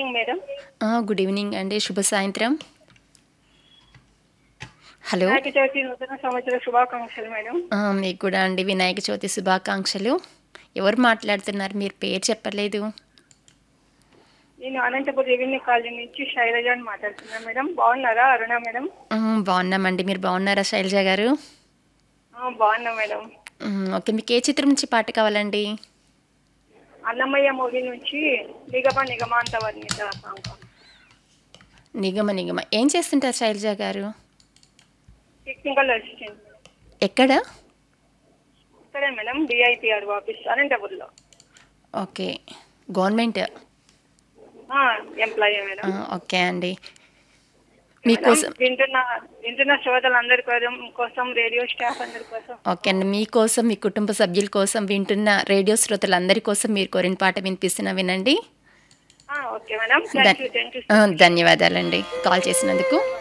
evening madam ఆ, good evening అండి శుభ సాయంత్రం హలో వినాయక చవితి నూతన సంవత్సర శుభాకాంక్షలు మేడం ఆ, మీకు కూడా అండి వినాయక చవితి శుభాకాంక్షలు ఎవరు మాట్లాడుతున్నారు మీరు పేరు చెప్పలేదు నేను అనంతపురం రెవెన్యూ కాలనీ నుంచి శైలజ అని మాట్లాడుతున్నాను మేడం బాగున్నారా అరుణ మేడం ఆ, బాగున్నామండి మీరు బాగున్నారా శైలజ గారు ఆ, బాగున్నా మేడం ఉమ్, ఓకే మీకు ఏ చిత్రం నుంచి పాట కావాలండి అన్నమయ్య మూవీ నుంచి నిగమ నిగమాంత వర్ణిత సాంగ్ నిగమ నిగమ ఏం చేస్తుంటారు శైలజ గారు టెక్నికల్ అసిస్టెంట్ ఎక్కడ ఇక్కడే మేడం డిఐపిఆర్ ఆఫీస్ అనంతపురంలో ఓకే గవర్నమెంట్ ఎంప్లాయీ మేడం ఆ, ఓకే అండి మేడం, మీకోసం వింటున్న వింటున్న శ్రోతలందరి కోసం కోసం రేడియో స్టాఫ్ అందరి కోసం ఓకే అండి మీకోసం మీ కుటుంబ సభ్యుల కోసం వింటున్న రేడియో శ్రోతలందరి కోసం మీరు కోరిన పాట వినిపిస్తున్నా వినండి ఆ, ఓకే మేడం ధన్- థ్యాంక్ యూ థ్యాంక్ యూ ఆ, ధన్యవాదాలండి కాల్ చేసినందుకు